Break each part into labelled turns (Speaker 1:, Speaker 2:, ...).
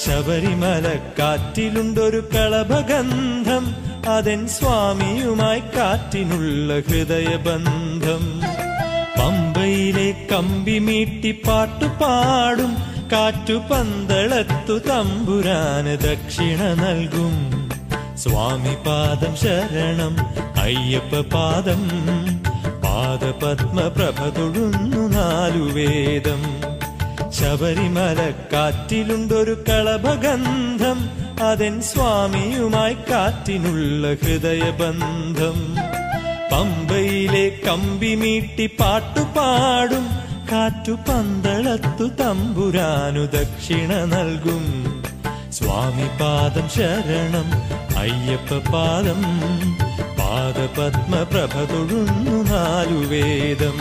Speaker 1: ശബരിമല കാറ്റിലുണ്ടൊരു കളഭഗന്ധം അതെൻ സ്വാമിയുമായി കാറ്റിനുള്ള ഹൃദയബന്ധം പമ്പയിലെ കമ്പി മീട്ടി പാട്ടുപാടും കാറ്റു പന്തളത്തു തമ്പുരാന് ദക്ഷിണ നൽകും സ്വാമി പാദം ശരണം അയ്യപ്പ പാദം പാദപത്മപ്രഭ തൊഴുന്നു നാലു വേദം ശബരിമല കാറ്റിലുണ്ടൊരു കളഭഗന്ധം അതെൻ സ്വാമിയുമായി കാറ്റിനുള്ള ഹൃദയബന്ധം പമ്പയിലെ കമ്പി മീട്ടി പാട്ടുപാടും കാറ്റു പന്തളത്തു തമ്പുരാനു ദക്ഷിണ നൽകും സ്വാമി പാദം ശരണം അയ്യപ്പ പാദം പാദപത്മപ്രഭ തൊഴുന്നു നാലു വേദം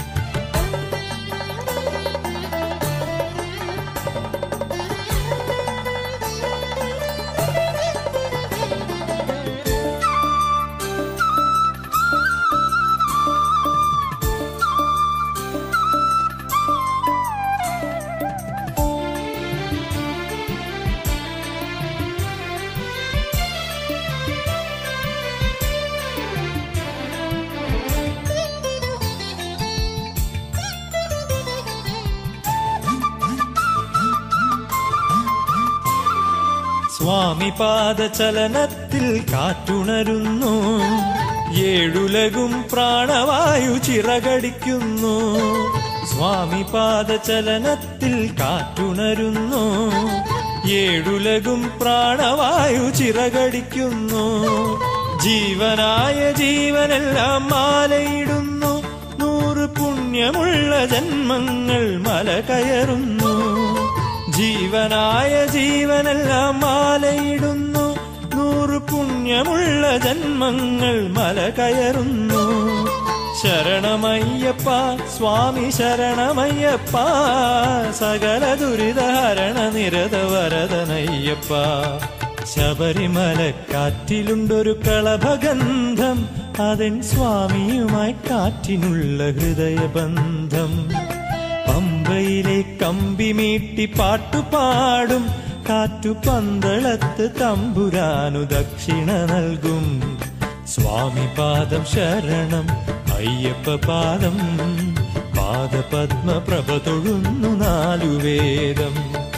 Speaker 1: സ്വാമി പാദചലനത്തിൽ കാറ്റുണരുന്നു ഏഴുലകും പ്രാണവായു ചിറകടിക്കുന്നു സ്വാമി പാദചലനത്തിൽ കാറ്റുണരുന്നു ഏഴുലകും പ്രാണവായു ചിറകടിക്കുന്നു ജീവനായ ജീവനെല്ലാം മാലയിടുന്നു നൂറ് പുണ്യമുള്ള ജന്മങ്ങൾ മല കയറുന്നു ജീവനായ ജീവനെല്ലാം മാലയിടുന്നു നൂറ് പുണ്യമുള്ള ജന്മങ്ങൾ മല കയറുന്നു ശരണമയ്യപ്പ സ്വാമി ശരണമയ്യപ്പ സകല ദുരിതഹരണ നിരത വരദനയ്യപ്പ ശബരിമല കാറ്റിലുണ്ടൊരു കളഭഗന്ധം അതെൻ സ്വാമിയുമായി കാറ്റിനുള്ള ഹൃദയബന്ധം പമ്പയിലെ കമ്പി മീട്ടി പാട്ടുപാടും കാറ്റു പന്തളത്ത് തമ്പുരാനു ദക്ഷിണ നൽകും സ്വാമി പാദം ശരണം അയ്യപ്പ പാദം പാദപത്മപ്രഭ തൊഴുന്നു നാലു വേദം